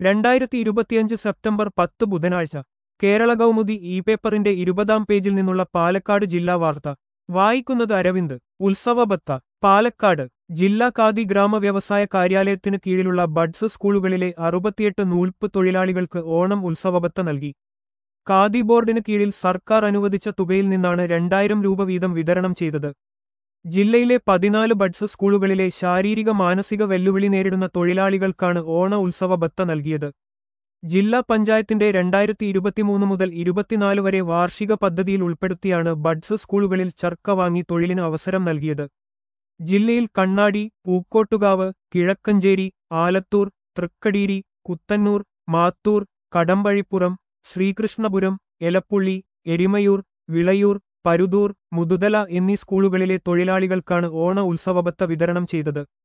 രണ്ടായിരത്തി ഇരുപത്തിയഞ്ച് സെപ്റ്റംബർ പത്ത് ബുധനാഴ്ച കേരള കൗമുദി ഇ പേപ്പറിന്റെ ഇരുപതാം പേജിൽ നിന്നുള്ള പാലക്കാട് ജില്ലാ വാർത്ത വായിക്കുന്നത് അരവിന്ദ് ഉത്സവബത്ത പാലക്കാട് ജില്ലാ ഖാദി ഗ്രാമ വ്യവസായ കാര്യാലയത്തിന് കീഴിലുള്ള ബഡ്സ് സ്കൂളുകളിലെ അറുപത്തിയെട്ട് നൂൽപ്പ് തൊഴിലാളികൾക്ക് ഓണം ഉത്സവബത്ത നൽകി ഖാദി ബോർഡിന് കീഴിൽ സർക്കാർ അനുവദിച്ച തുകയിൽ നിന്നാണ് രണ്ടായിരം രൂപ വീതം വിതരണം ചെയ്തത് ജില്ലയിലെ പതിനാല് ബഡ്സ് സ്കൂളുകളിലെ ശാരീരിക മാനസിക വെല്ലുവിളി നേരിടുന്ന തൊഴിലാളികൾക്കാണ് ഓണ ഉത്സവ ബത്ത നൽകിയത് ജില്ലാ പഞ്ചായത്തിന്റെ രണ്ടായിരത്തി ഇരുപത്തിമൂന്ന് മുതൽ ഇരുപത്തിനാല് വരെ വാർഷിക പദ്ധതിയിൽ ഉൾപ്പെടുത്തിയാണ് ബഡ്സ് സ്കൂളുകളിൽ ചർക്ക വാങ്ങി തൊഴിലിന് അവസരം നൽകിയത് ജില്ലയിൽ കണ്ണാടി പൂക്കോട്ടുകാവ് കിഴക്കഞ്ചേരി ആലത്തൂർ തൃക്കടീരി കുത്തന്നൂർ മാത്തൂർ കടമ്പഴിപ്പുറം ശ്രീകൃഷ്ണപുരം എലപ്പുള്ളി എരിമയൂർ വിളയൂർ പരുതൂർ മുതുതല എന്നീ സ്കൂളുകളിലെ തൊഴിലാളികൾക്കാണ് ഓണ ഉത്സവബത്ത വിതരണം ചെയ്തത്